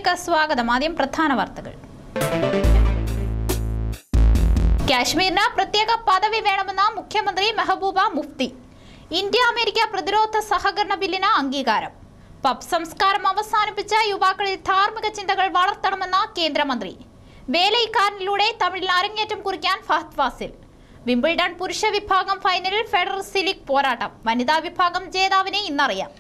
വാർത്തകളിലേക്ക് സ്വാഗതം ആദ്യം പ്രധാന വാർത്തകൾ കാശ്മീരിന് പ്രത്യേക പദവി വേണമെന്ന മുഖ്യമന്ത്രി മെഹബൂബ മുഫ്തി ഇന്ത്യ അമേരിക്ക പ്രതിരോധ സഹകരണ ബില്ലിന് അംഗീകാരം പബ് സംസ്കാരം അവസാനിപ്പിച്ച യുവാക്കളിൽ ധാർമ്മിക ചിന്തകൾ വളർത്തണമെന്ന കേന്ദ്രമന്ത്രി വേലൈക്കാരനിലൂടെ തമിഴിൽ അരങ്ങേറ്റം കുറിക്കാൻ ഫഹദ് ഫാസിൽ വിംബിൾഡൺ പുരുഷ വിഭാഗം ഫൈനലിൽ ഫെഡറൽ സിലിക് പോരാട്ടം വനിതാ വിഭാഗം ജേതാവിനെ ഇന്നറിയാം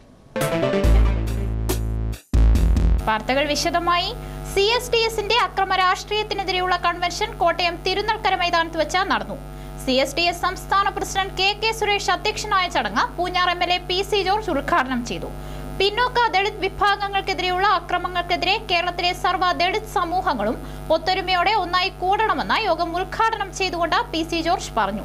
വാർത്തകൾ വിശദമായി സി എസ് ഡി എസിന്റെ അക്രമ രാഷ്ട്രീയത്തിനെതിരെയുള്ള കൺവെൻഷൻ കോട്ടയം തിരുനൽക്കര മൈതാനത്ത് വെച്ച് നടന്നു സി എസ് ഡി എസ് സംസ്ഥാന പ്രസിഡന്റ് കെ കെ സുരേഷ് അധ്യക്ഷനായ ചടങ്ങ് Poonjar M L A P C George ഉദ്ഘാടനം ചെയ്തു പിന്നോക്ക ദളിത് വിഭാഗങ്ങൾക്കെതിരെയുള്ള അക്രമങ്ങൾക്കെതിരെ കേരളത്തിലെ സർവ്വ ദളിത് സമൂഹങ്ങളും ഒത്തൊരുമയോടെ ഒന്നായി കൂടണമെന്ന് യോഗം ഉദ്ഘാടനം ചെയ്തുകൊണ്ട് പി സി ജോർജ് പറഞ്ഞു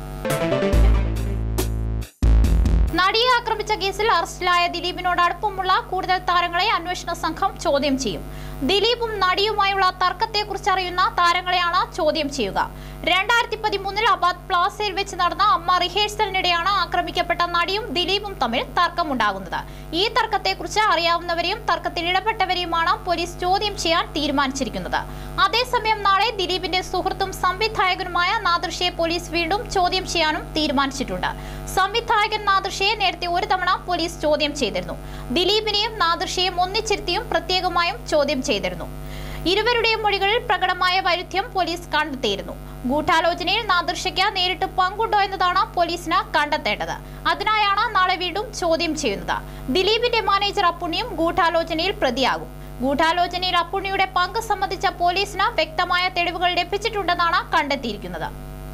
നടിയെ ആക്രമിച്ച കേസിൽ അറസ്റ്റിലായ ദിലീപിനോട് അടുപ്പമുള്ള കൂടുതൽ താരങ്ങളെ അന്വേഷണ സംഘം ചോദ്യം ചെയ്യും ദിലീപും നടിയുമായുള്ള തർക്കത്തെക്കുറിച്ച് അറിയുന്ന താരങ്ങളെയാണ് ചോദ്യം ചെയ്യുക രണ്ടായിരത്തി പതിമൂന്നിൽ അബാദ് പ്ലാസയിൽ വെച്ച് നടന്ന അമ്മ റിഹേഴ്സലിനിടെയാണ് ആക്രമിക്കപ്പെട്ട നടിയും ദിലീപും തമ്മിൽ തർക്കമുണ്ടാകുന്നത് ഈ തർക്കത്തെക്കുറിച്ച് അറിയാവുന്നവരെയും തർക്കത്തിൽ ഇടപെട്ടവരെയുമാണ് പോലീസ് ചോദ്യം ചെയ്യാൻ തീരുമാനിച്ചിരിക്കുന്നത് അതേസമയം നാളെ ദിലീപിന്റെ സുഹൃത്തും സംവിധായകനുമായ നാദൃഷയെ പോലീസ് വീണ്ടും ചോദ്യം ചെയ്യാനും തീരുമാനിച്ചിട്ടുണ്ട് സംവിധായകൻ നാദൃഷയെ നേരത്തെ ഒരു തവണ പോലീസ് ചോദ്യം ചെയ്തിരുന്നു ദിലീപിനെയും നാദൃഷയെയും ഒന്നിച്ചിരുത്തിയും പ്രത്യേകമായും ചോദ്യം ചെയ്തിരുന്നു ഇരുവരുടെയും മൊഴികളിൽ പ്രകടമായ വൈരുദ്ധ്യം പോലീസ് കണ്ടെത്തിയിരുന്നു ഗൂഢാലോചനയിൽ നാദൃഷയ്ക്ക് നേരിട്ട് പങ്കുണ്ടോ എന്നതാണ് പോലീസിന് കണ്ടെത്തേണ്ടത് അതിനായാണ് നാളെ വീണ്ടും ചോദ്യം ചെയ്യുന്നത് ദിലീപിന്റെ മാനേജർ അപ്പുണ്ണിയും ഗൂഢാലോചനയിൽ പ്രതിയാകും ഗൂഢാലോചനയിൽ അപ്പുണ്ണിയുടെ പങ്ക് സംബന്ധിച്ച പോലീസിന് വ്യക്തമായ തെളിവുകൾ ലഭിച്ചിട്ടുണ്ടെന്നാണ് കണ്ടെത്തിയിരിക്കുന്നത്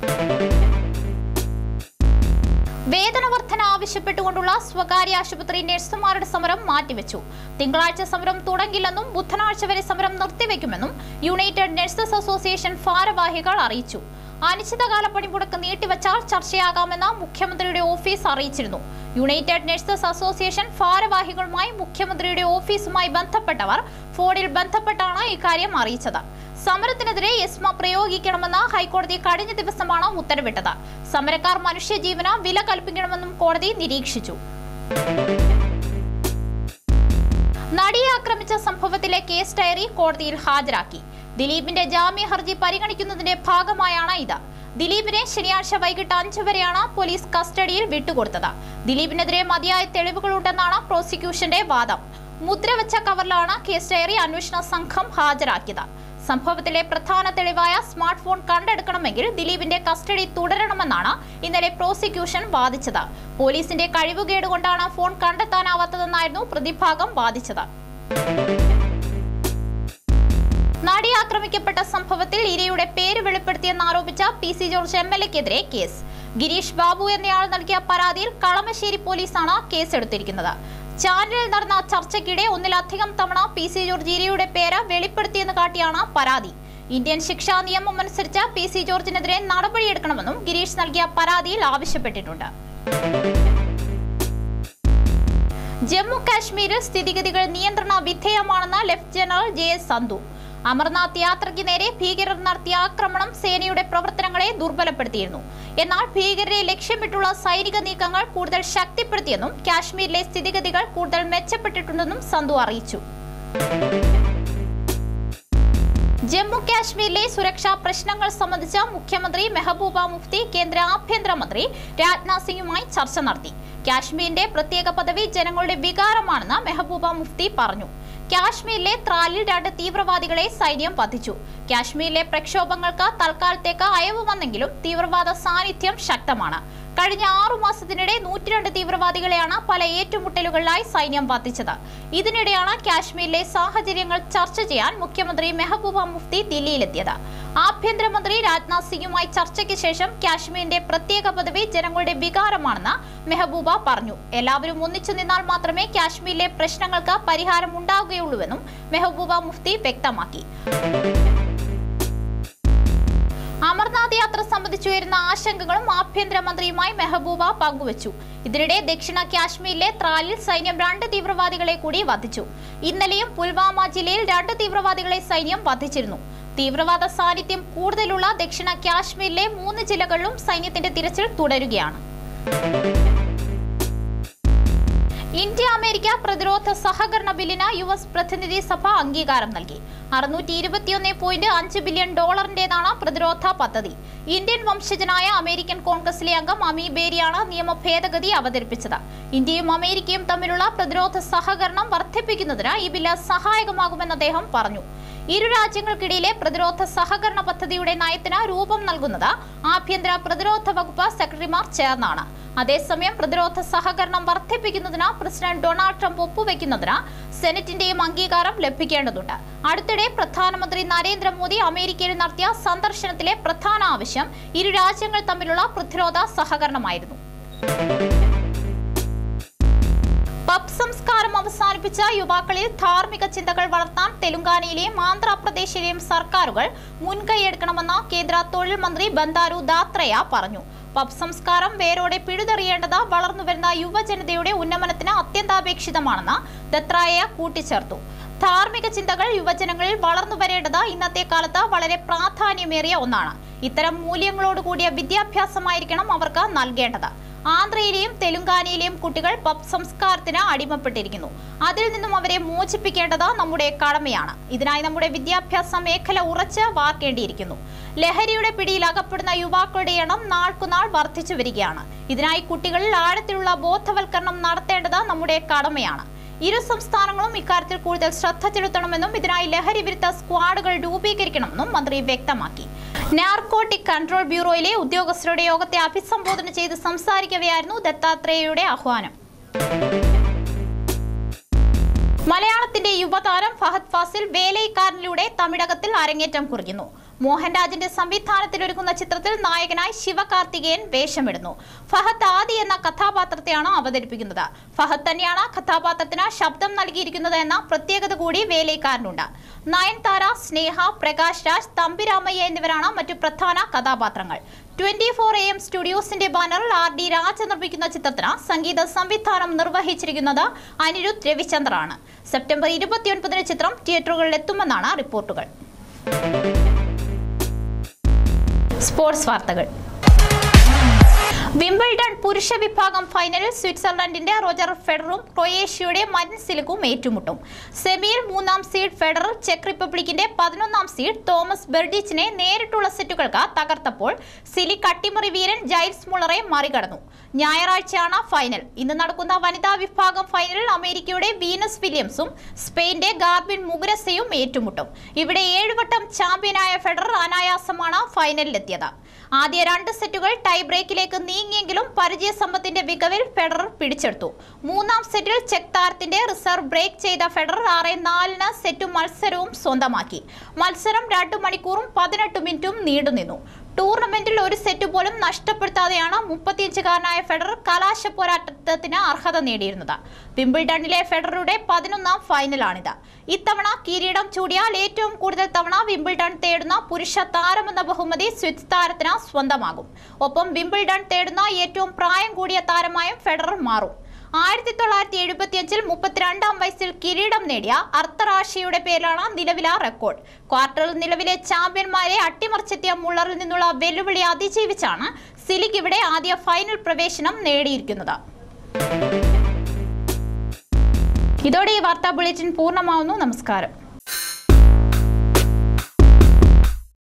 വേതന വർധന ആവശ്യപ്പെട്ടുകൊണ്ടുള്ള സ്വകാര്യ ആശുപത്രി നഴ്സുമാരുടെ സമരം മാറ്റിവെച്ചു തിങ്കളാഴ്ച സമരം തുടങ്ങില്ലെന്നും ബുധനാഴ്ച വരെ സമരം നിർത്തിവെക്കുമെന്നും യുണൈറ്റഡ് നഴ്സസ് അസോസിയേഷൻ ഭാരവാഹികൾ അറിയിച്ചു അനിശ്ചിതകാല പണിമുടക്ക് നീട്ടിവച്ചാൽ ചർച്ചയാകാമെന്ന് മുഖ്യമന്ത്രിയുടെ ഓഫീസ് അറിയിച്ചിരുന്നു യുണൈറ്റഡ് നഴ്സസ് അസോസിയേഷൻ ഭാരവാഹികളുമായി മുഖ്യമന്ത്രിയുടെ ഓഫീസുമായി ബന്ധപ്പെട്ടവർ ഫോണിൽ ബന്ധപ്പെട്ടാണ് ഇക്കാര്യം അറിയിച്ചത് സമരത്തിനെതിരെ എസ്മ പ്രയോഗിക്കണമെന്ന് ഹൈക്കോടതി കഴിഞ്ഞ ദിവസമാണ് ഉത്തരവിട്ടത് സമരക്കാർ മനുഷ്യജീവന് വില കൽപ്പിക്കണമെന്നും കോടതി നിരീക്ഷിച്ചു നടിയെ ആക്രമിച്ച സംഭവത്തിലെ കേസ് ഡയറി കോടതിയിൽ ഹാജരാക്കി ദിലീപിന്റെ ജാമ്യ ഹർജി പരിഗണിക്കുന്നതിന്റെ ഭാഗമായാണ് ഇത് ദിലീപിനെ ശനിയാഴ്ച വൈകിട്ട് അഞ്ചു വരെയാണ് പോലീസ് കസ്റ്റഡിയിൽ വിട്ടുകൊടുത്തത് ദിലീപിനെതിരെ മതിയായ തെളിവുകളുണ്ടെന്നാണ് പ്രോസിക്യൂഷന്റെ വാദം മുദ്രവെച്ച കവറിലാണ് കേസ് ഡയറി അന്വേഷണ സംഘം ഹാജരാക്കിയത് സംഭവത്തിലെ പ്രധാന തെളിവായ സ്മാർട്ട് ഫോൺ കണ്ടെടുക്കണമെങ്കിൽ ദിലീപിന്റെ കസ്റ്റഡി തുടരണമെന്നാണ് ഇന്നലെ പ്രോസിക്യൂഷൻ വാദിച്ചത് പോലീസിന്റെ കഴിവുകേട് കൊണ്ടാണ് ഫോൺ കണ്ടെത്താനാവാത്തതെന്നായിരുന്നു പ്രതിഭാഗം വാദിച്ചത് നടി ആക്രമിക്കപ്പെട്ട സംഭവത്തിൽ ഇരയുടെ പേര് വെളിപ്പെടുത്തിയെന്നാരോപിച്ച P C George M L എക്കെതിരെ കേസ് ഗിരീഷ് ബാബു എന്നയാൾ നൽകിയ പരാതിയിൽ കളമശ്ശേരി പോലീസാണ് കേസെടുത്തിരിക്കുന്നത് ചാനലിൽ നടന്ന ചർച്ചയ്ക്കിടെ ഒന്നിലധികം തവണ പി സി ജോർജ് ഇരയുടെ പേര് വെളിപ്പെടുത്തിയെന്ന് കാട്ടിയാണ് പരാതി ഇന്ത്യൻ ശിക്ഷാ നിയമം അനുസരിച്ച് പി സി ജോർജിനെതിരെ നടപടിയെടുക്കണമെന്നും ഗിരീഷ് നൽകിയ പരാതിയിൽ ആവശ്യപ്പെട്ടിട്ടുണ്ട് ജമ്മു കാശ്മീരിൽ സ്ഥിതിഗതികൾ നിയന്ത്രണ വിധേയമാണെന്ന് lieutenant general J S Sandhu Amarnath യാത്രയ്ക്ക് നേരെ ഭീകരർ നടത്തിയ ആക്രമണം സേനയുടെ പ്രവർത്തനങ്ങളെ ദുർബലപ്പെടുത്തിയിരുന്നു എന്നാൽ ഭീകരരെ ലക്ഷ്യമിട്ടുള്ള സൈനിക നീക്കങ്ങൾ കൂടുതൽ ശക്തിപ്പെടുത്തിയെന്നും കാശ്മീരിലെ സ്ഥിതിഗതികൾ കൂടുതൽ മെച്ചപ്പെട്ടിട്ടുണ്ടെന്നും സന്ധു അറിയിച്ചു ജമ്മു കാശ്മീരിലെ സുരക്ഷാ പ്രശ്നങ്ങൾ സംബന്ധിച്ച് മുഖ്യമന്ത്രി മെഹബൂബ മുഫ്തി കേന്ദ്ര ആഭ്യന്തരമന്ത്രി രാജ്നാഥ് സിംഗുമായി ചർച്ച നടത്തി കാശ്മീരിന്റെ പ്രത്യേക പദവി ജനങ്ങളുടെ വികാരമാണെന്ന് മെഹബൂബ മുഫ്തി പറഞ്ഞു കാശ്മീരിലെ ത്രാലിൽ രണ്ട് തീവ്രവാദികളെ സൈന്യം വധിച്ചു കാശ്മീരിലെ പ്രക്ഷോഭങ്ങൾക്ക് തൽക്കാലത്തേക്ക് അയവ് വന്നെങ്കിലും തീവ്രവാദ സാന്നിധ്യം ശക്തമാണ് കഴിഞ്ഞ ആറു മാസത്തിനിടെ നൂറ്റിരണ്ട് തീവ്രവാദികളെയാണ് പല ഏറ്റുമുട്ടലുകളിലായി സൈന്യം വധിച്ചത് ഇതിനിടെയാണ് കാശ്മീരിലെ സാഹചര്യങ്ങൾ ചർച്ച ചെയ്യാൻ മുഖ്യമന്ത്രി മെഹബൂബ മുഫ്തി ദില്ലിയിലെത്തിയത് ആഭ്യന്തരമന്ത്രി രാജ്നാഥ് സിംഗുമായി ചർച്ചയ്ക്ക് ശേഷം കാശ്മീരിന്റെ പ്രത്യേക പദവി ജനങ്ങളുടെ വികാരമാണെന്ന് മെഹബൂബ പറഞ്ഞു എല്ലാവരും ഒന്നിച്ചു നിന്നാൽ മാത്രമേ കാശ്മീരിലെ പ്രശ്നങ്ങൾക്ക് പരിഹാരം ഉണ്ടാവുകയുള്ളൂവെന്നും മെഹബൂബ മുഫ്തി വ്യക്തമാക്കി അമർനാഥ് യാത്ര സംബന്ധിച്ചുയരുന്ന ആശങ്കകളും ആഭ്യന്തരമന്ത്രിയുമായി മെഹബൂബ പങ്കുവച്ചു ഇതിനിടെ ദക്ഷിണ കാശ്മീരിലെ ത്രാലിൽ സൈന്യം രണ്ട് തീവ്രവാദികളെ കൂടി വധിച്ചു ഇന്നലെയും പുൽവാമ ജില്ലയിൽ രണ്ട് തീവ്രവാദികളെ സൈന്യം വധിച്ചിരുന്നു തീവ്രവാദ സാന്നിധ്യം കൂടുതലുള്ള ദക്ഷിണ കാശ്മീരിലെ മൂന്ന് ജില്ലകളിലും സൈന്യത്തിന്റെ തിരച്ചിൽ തുടരുകയാണ് ഇന്ത്യ അമേരിക്ക പ്രതിരോധ സഹകരണ ബില്ലിന് യു എസ് പ്രതിനിധി സഭ അംഗീകാരം നൽകി അറുന്നൂറ്റി ഇരുപത്തിയൊന്ന് പോയിന്റ് അഞ്ച് ബില്യൺ ഡോളറിന്റേതാണ് പ്രതിരോധ പദ്ധതി ഇന്ത്യൻ വംശജനായ അമേരിക്കൻ കോൺഗ്രസിലെ അംഗം അമി ബേരിയാണ് നിയമ ഭേദഗതി അവതരിപ്പിച്ചത് ഇന്ത്യയും അമേരിക്കയും തമ്മിലുള്ള പ്രതിരോധ സഹകരണം വർദ്ധിപ്പിക്കുന്നതിന് ഈ ബില്ല് സഹായകമാകുമെന്ന് അദ്ദേഹം പറഞ്ഞു ഇരു രാജ്യങ്ങൾക്കിടയിലെ പ്രതിരോധ സഹകരണ പദ്ധതിയുടെ നയത്തിന് രൂപം നൽകുന്നത് ആഭ്യന്തര പ്രതിരോധ വകുപ്പ് സെക്രട്ടറിമാർ ചേർന്നാണ് അതേസമയം പ്രതിരോധ സഹകരണം വർദ്ധിപ്പിക്കുന്നതിന് പ്രസിഡന്റ് ഡൊണാൾഡ് ട്രംപ് ഒപ്പുവെക്കുന്നതിന് സെനറ്റിന്റെയും അംഗീകാരം ലഭിക്കേണ്ടതുണ്ട് അടുത്തിടെ പ്രധാനമന്ത്രി നരേന്ദ്രമോദി അമേരിക്കയിൽ നടത്തിയ സന്ദർശനത്തിലെ പ്രധാന ആവശ്യം ഇരു രാജ്യങ്ങൾ തമ്മിലുള്ള പ്രതിരോധ സഹകരണമായിരുന്നു പബ് സംസ്കാരം അവസാനിപ്പിച്ച യുവാക്കളിൽ ധാർമ്മിക ചിന്തകൾ വളർത്താൻ തെലുങ്കാനയിലെയും ആന്ധ്രാപ്രദേശിലെയും സർക്കാരുകൾ മുൻകൈയെടുക്കണമെന്ന് കേന്ദ്ര തൊഴിൽ മന്ത്രി ബന്ദാരു ദാത്രയ പറഞ്ഞു പബ് സംസ്കാരം വേരോടെ പിഴുതെറിയേണ്ടത് വളർന്നുവരുന്ന യുവജനതയുടെ ഉന്നമനത്തിന് അത്യന്താപേക്ഷിതമാണെന്ന് ദത്രായ കൂട്ടിച്ചേർത്തു ധാർമ്മിക ചിന്തകൾ യുവജനങ്ങളിൽ വളർന്നു വരേണ്ടത് ഇന്നത്തെ കാലത്ത് വളരെ പ്രാധാന്യമേറിയ ഒന്നാണ് ഇത്തരം മൂല്യങ്ങളോടുകൂടിയ വിദ്യാഭ്യാസമായിരിക്കണം അവർക്ക് നൽകേണ്ടത് ആന്ധ്രയിലെയും തെലുങ്കാനയിലെയും കുട്ടികൾ പബ് സംസ്കാരത്തിന് അടിമപ്പെട്ടിരിക്കുന്നു അതിൽ നിന്നും അവരെ മോചിപ്പിക്കേണ്ടത് നമ്മുടെ കടമയാണ് ഇതിനായി നമ്മുടെ വിദ്യാഭ്യാസ മേഖല ഉറച്ച് വാർക്കേണ്ടിയിരിക്കുന്നു ലഹരിയുടെ പിടിയിൽ അകപ്പെടുന്ന യുവാക്കളുടെ എണ്ണം നാൾക്കുനാൾ വർദ്ധിച്ചു വരികയാണ് ഇതിനായി കുട്ടികളിൽ ആഴത്തിലുള്ള ബോധവൽക്കരണം നടത്തേണ്ടത് നമ്മുടെ കടമയാണ് ഇരു സംസ്ഥാനങ്ങളും ഇക്കാര്യത്തിൽ കൂടുതൽ ശ്രദ്ധ ചെലുത്തണമെന്നും ഇതിനായി ലഹരി വിരുദ്ധ സ്ക്വാഡുകൾ രൂപീകരിക്കണമെന്നും മന്ത്രി വ്യക്തമാക്കി നാർക്കോട്ടിക് കൺട്രോൾ ബ്യൂറോയിലെ ഉദ്യോഗസ്ഥരുടെ യോഗത്തെ അഭിസംബോധന ചെയ്ത് സംസാരിക്കവെയായിരുന്നു ദത്താത്രേയയുടെ ആഹ്വാനം മലയാളത്തിന്റെ യുവതാരം ഫഹദ് ഫാസിൽ വേലൈക്കാരനിലൂടെ തമിഴകത്തിൽ അരങ്ങേറ്റം കുറിക്കുന്നു മോഹൻരാജിന്റെ സംവിധാനത്തിൽ ഒരുക്കുന്ന ചിത്രത്തിൽ നായകനായി ശിവകാർത്തികേയൻ വേഷമിടുന്നു ഫഹദ് ആദി എന്ന കഥാപാത്രത്തെയാണ് അവതരിപ്പിക്കുന്നത് ഫഹദ് തന്നെയാണ് കഥാപാത്രത്തിന് ശബ്ദം നൽകിയിരിക്കുന്നത് എന്ന പ്രത്യേകത കൂടി വേലൈക്കാരനുണ്ട് നയൻതാര സ്നേഹ പ്രകാശ് രാജ് തമ്പിരാമയ്യ എന്നിവരാണ് മറ്റു പ്രധാന കഥാപാത്രങ്ങൾ ട്വന്റി ഫോർ എ എം സ്റ്റുഡിയോസിന്റെ ബാനറിൽ ആർ ഡി രാജ നിർമ്മിക്കുന്ന ചിത്രത്തിന് സംഗീത സംവിധാനം നിർവഹിച്ചിരിക്കുന്നത് അനിരുദ്ധ് രവിചന്ദ്രാണ് സെപ്റ്റംബർ ഇരുപത്തിയൊൻപതിന് ചിത്രം തിയേറ്ററുകളിൽ എത്തുമെന്നാണ് റിപ്പോർട്ടുകൾ സ്പോർട്സ് വാർത്തകൾ വിംബിൾഡൺ പുരുഷ വിഭാഗം ഫൈനലിൽ സ്വിറ്റ്സർലൻഡിന്റെ റോജർ ഫെഡറും ക്രൊയേഷ്യയുടെ മരിൻ സിലിക്കും ഏറ്റുമുട്ടും സെമിയിൽ മൂന്നാം സീഡ് ഫെഡറർ ചെക്ക് റിപ്പബ്ലിക്കിന്റെ പതിനൊന്നാം സീഡ് തോമസ് ബെർഡിച്ചിനെ നേരിട്ടുള്ള സെറ്റുകൾക്ക് തകർത്തപ്പോൾ സിലിക് അട്ടിമറി വീരൻ ജൈൽസ് മുളറെ മറികടന്നു ഞായറാഴ്ചയാണ് ഫൈനൽ ഇന്ന് നടക്കുന്ന വനിതാ വിഭാഗം ഫൈനലിൽ അമേരിക്കയുടെ വീനസ് വില്യംസും സ്പെയിന്റെ ഗാർബിൻ മുഗരസയും ഏറ്റുമുട്ടും ഇവിടെ ഏഴുവട്ടം ചാമ്പ്യനായ ഫെഡറർ അനായാസമാണ് ഫൈനലിലെത്തിയത് ആദ്യ രണ്ട് സെറ്റുകൾ ടൈ ബ്രേക്കിലേക്ക് നീങ്ങിയെങ്കിലും പരിചയസമ്പത്തിന്റെ മികവിൽ ഫെഡറർ പിടിച്ചെടുത്തു മൂന്നാം സെറ്റിൽ ചെക്ക് താരത്തിന്റെ റിസർവ് ബ്രേക്ക് ചെയ്ത ഫെഡറർ ആറ് നാലിന് സെറ്റും മത്സരവും സ്വന്തമാക്കി മത്സരം രണ്ടു മണിക്കൂറും പതിനെട്ട് മിനിറ്റും നീണ്ടുനിന്നു ടൂർണമെന്റിൽ ഒരു സെറ്റ് പോലും നഷ്ടപ്പെടുത്താതെയാണ് മുപ്പത്തിയഞ്ചുകാരനായ ഫെഡറർ കലാശ പോരാട്ടത്തിന് അർഹത നേടിയിരുന്നത് വിംബിൾഡണിലെ ഫെഡററുടെ പതിനൊന്നാം ഫൈനലാണിത് ഇത്തവണ കിരീടം ചൂടിയാൽ ഏറ്റവും കൂടുതൽ തവണ വിംബിൾഡൺ തേടുന്ന പുരുഷ താരമെന്ന ബഹുമതി സ്വിസ് താരത്തിന് സ്വന്തമാകും ഒപ്പം വിംബിൾഡൺ തേടുന്ന ഏറ്റവും പ്രായം കൂടിയ താരമായും ഫെഡറർ മാറും ആയിരത്തി തൊള്ളായിരത്തി എഴുപത്തിയഞ്ചിൽ മുപ്പത്തിരണ്ടാം വയസ്സിൽ കിരീടം നേടിയ അർത്തറാഷിയുടെ പേരിലാണ് നിലവിലെ റെക്കോർഡ് ക്വാർട്ടറിൽ നിലവിലെ ചാമ്പ്യന്മാരെ അട്ടിമറിച്ചെത്തിയ മുള്ളറിൽ നിന്നുള്ള വെല്ലുവിളി അതിജീവിച്ചാണ് സിലിക് ഇവിടെ ആദ്യ ഫൈനൽ പ്രവേശനം നേടിയിരിക്കുന്നത് ഇതോടെ ഈ വാർത്താ ബുള്ളറ്റിൻ പൂർണ്ണമാവുന്നു നമസ്കാരം